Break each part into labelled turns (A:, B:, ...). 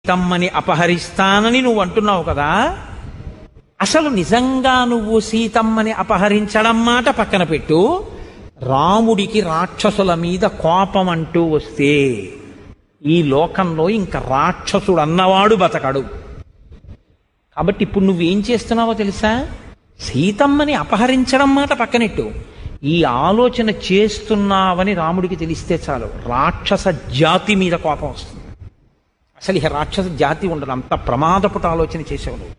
A: సీతమ్మని అపహరిస్తానని నువ్వు అంటున్నావు కదా అసలు నిజంగా నువ్వు సీతమ్మని అపహరించడం మాట పక్కన పెట్టు రాముడికి రాక్షసుల మీద కోపం అంటూ వస్తే ఈ లోకంలో ఇంకా రాక్షసుడు అన్నవాడు బతకడు కాబట్టి ఇప్పుడు నువ్వేం చేస్తున్నావో తెలుసా సీతమ్మని అపహరించడం మాట పక్కనెట్టు ఈ ఆలోచన చేస్తున్నావని రాముడికి తెలిస్తే చాలు రాక్షస జాతి మీద కోపం వస్తుంది అసలు ఇక రాక్షస జాతి ఉండదు అంత ప్రమాదపుట ఆలోచన చేసావు నువ్వు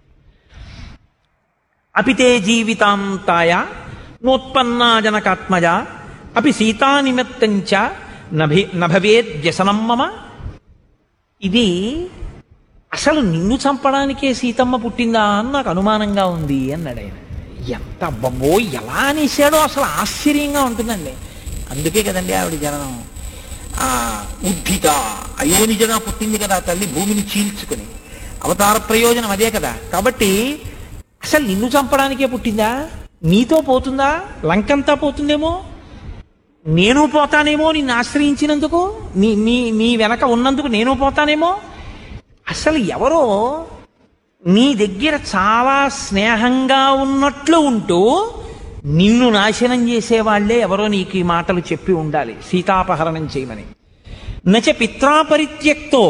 A: అపితే జీవితాంతాయ నోత్పన్నా జనకాత్మజ అపి సీతానిమిత్తంచ నభి నభవేద్ వ్యసనం మమ ఇది అసలు నిన్ను చంపడానికే సీతమ్మ పుట్టిందా అని నాకు అనుమానంగా ఉంది అన్నాడు ఆయన ఎంత అబ్బబ్బో ఎలా అనేసాడో అసలు ఆశ్చర్యంగా ఉంటుందండి అందుకే కదండి ఆవిడ జననం ఆ ఉద్ధిత అయోనిజగా పుట్టింది కదా ఆ తల్లి భూమిని చీల్చుకుని అవతార ప్రయోజనం అదే కదా కాబట్టి అసలు నిన్ను చంపడానికే పుట్టిందా నీతో పోతుందా లంకంతా పోతుందేమో నేను పోతానేమో నిన్ను ఆశ్రయించినందుకు నీ నీ నీ వెనక ఉన్నందుకు నేను పోతానేమో అసలు ఎవరో నీ దగ్గర చాలా స్నేహంగా ఉన్నట్లు ఉంటూ నిన్ను నాశనం చేసేవాళ్లే ఎవరో నీకు ఈ మాటలు చెప్పి ఉండాలి సీతాపహరణం చేయమని నచ పిత్రాపరిత్యక్తో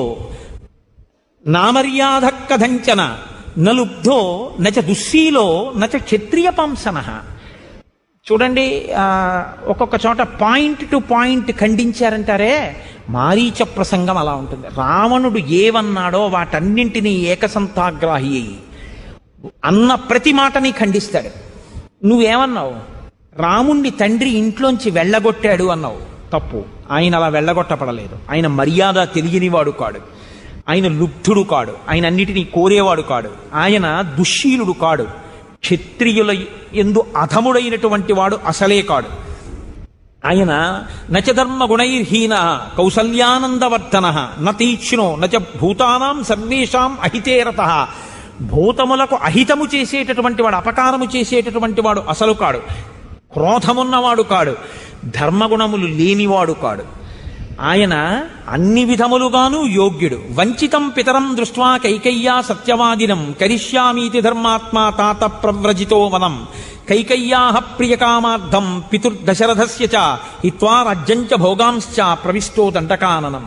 A: నామర్యాద కథంచన నలుబ్ధో నచ దుశ్శీలో నచ క్షత్రియ పంసన చూడండి ఆ, ఒక్కొక్క చోట పాయింట్ టు పాయింట్ ఖండించారంటారే మారీచ ప్రసంగం అలా ఉంటుంది రావణుడు ఏవన్నాడో వాటన్నింటినీ ఏకసంతాగ్రాహి అయి అన్న ప్రతి మాటని ఖండిస్తాడు నువ్వేమన్నావు రాముణ్ణి తండ్రి ఇంట్లోంచి వెళ్ళగొట్టాడు అన్నావు తప్పు ఆయన అలా వెళ్ళగొట్టపడలేదు ఆయన మర్యాద తెలియనివాడు కాడు ఆయన లుబ్ధుడు కాడు ఆయన అన్నిటినీ కోరేవాడు కాడు ఆయన దుశ్శీలుడు కాడు క్షత్రియుల ఎందు అధముడైనటువంటి వాడు అసలే కాడు ఆయన నచ ధర్మ గుణైర్హీన కౌసల్యానందవర్ధన నతీక్ష్ణో నచ భూతానాం సర్వేషాం అహితేరత భూతములకు అహితము చేసేటటువంటి వాడు అపకారము చేసేటటువంటి వాడు అసలు కాడు క్రోధమున్నవాడు కాడు ధర్మగుణములు లేనివాడు కాడు ఆయన అన్ని విధములుగాను యోగ్యుడు వంచితం పితరం దృష్ట్వా కైకయ్యా సత్యవాదినం కరిష్యామీతి ధర్మాత్మా తాత ప్రవ్రజితో వనం కైకయ్యా ప్రియకామార్థం పితుర్దశరథస్య చ హిత్వా రాజ్యంచ భోగాంశ్చ ప్రవిష్టో దండకాననం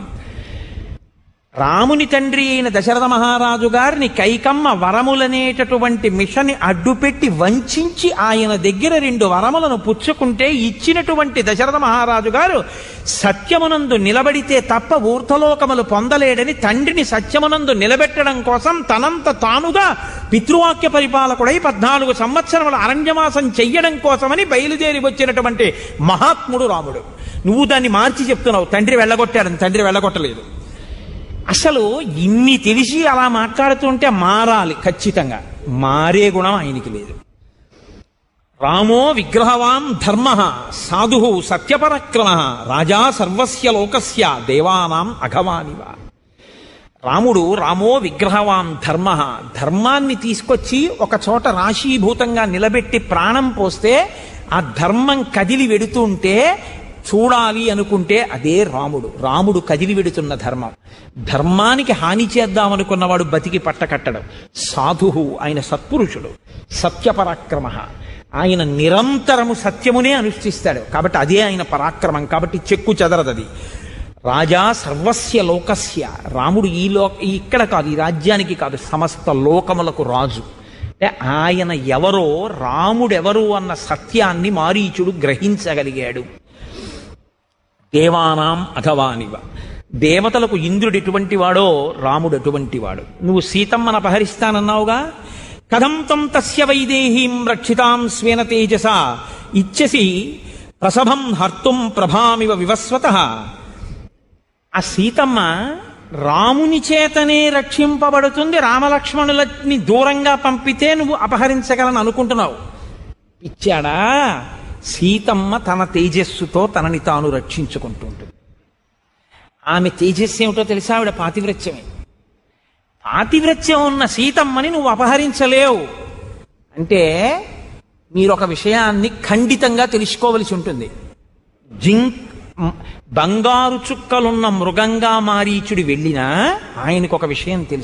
A: రాముని తండ్రి అయిన దశరథ మహారాజు గారిని కైకమ్మ వరములనేటటువంటి మిషని అడ్డుపెట్టి వంచించి ఆయన దగ్గర రెండు వరములను పుచ్చుకుంటే ఇచ్చినటువంటి దశరథ మహారాజు గారు సత్యమునందు నిలబడితే తప్ప ఊర్ధలోకములు పొందలేడని తండ్రిని సత్యమునందు నిలబెట్టడం కోసం తనంత తానుగా పితృవాక్య పరిపాలకుడై పద్నాలుగు సంవత్సరముల అరణ్యవాసం చెయ్యడం కోసమని బయలుదేరి వచ్చినటువంటి మహాత్ముడు రాముడు నువ్వు దాన్ని మార్చి చెప్తున్నావు తండ్రి వెళ్ళగొట్టాడని తండ్రి వెళ్ళగొట్టలేదు అసలు ఇన్ని తెలిసి అలా మాట్లాడుతుంటే మారాలి ఖచ్చితంగా మారే గుణం ఆయనకి లేదు రామో విగ్రహవాన్ ధర్మ సాధు సత్యపరక్రమ రాజా సర్వస్య లోకస్య దేవానాం అఘవానివ రాముడు రామో విగ్రహవాన్ ధర్మ ధర్మాన్ని తీసుకొచ్చి ఒక చోట రాశీభూతంగా నిలబెట్టి ప్రాణం పోస్తే ఆ ధర్మం కదిలి వెడుతుంటే చూడాలి అనుకుంటే అదే రాముడు రాముడు కదిలి వెడుతున్న ధర్మం ధర్మానికి హాని చేద్దామనుకున్నవాడు బతికి పట్టకట్టడం సాధువు ఆయన సత్పురుషుడు సత్యపరాక్రమ ఆయన నిరంతరము సత్యమునే అనుష్ఠిస్తాడు కాబట్టి అదే ఆయన పరాక్రమం కాబట్టి చెక్కు చెదరదది రాజా సర్వస్య లోకస్య రాముడు ఈ లో ఇక్కడ కాదు ఈ రాజ్యానికి కాదు సమస్త లోకములకు రాజు అంటే ఆయన ఎవరో రాముడెవరు అన్న సత్యాన్ని మారీచుడు గ్రహించగలిగాడు దేవానాం అథవానివ దేవతలకు ఇంద్రుడు ఎటువంటి వాడో రాముడు అటువంటి వాడు నువ్వు సీతమ్మను అపహరిస్తానన్నావుగా కథం తం తస్య వైదేహీం రక్షితాం స్వేన తేజస ఇచ్చసి ప్రసభం హర్తుం ప్రభామివ వివస్వత ఆ సీతమ్మ రాముని చేతనే రక్షింపబడుతుంది రామలక్ష్మణులని దూరంగా పంపితే నువ్వు అపహరించగలని అనుకుంటున్నావు పిచ్చాడా సీతమ్మ తన తేజస్సుతో తనని తాను రక్షించుకుంటుంటుంది ఆమె తేజస్సు ఏమిటో తెలుసా ఆవిడ పాతివ్రత్యమే పాతివ్రత్యం ఉన్న సీతమ్మని నువ్వు అపహరించలేవు అంటే మీరు ఒక విషయాన్ని ఖండితంగా తెలుసుకోవలసి ఉంటుంది జింక్ మ్, బంగారు చుక్కలున్న మృగంగా మారీచుడు వెళ్ళినా ఆయనకు ఒక విషయం తెలుసు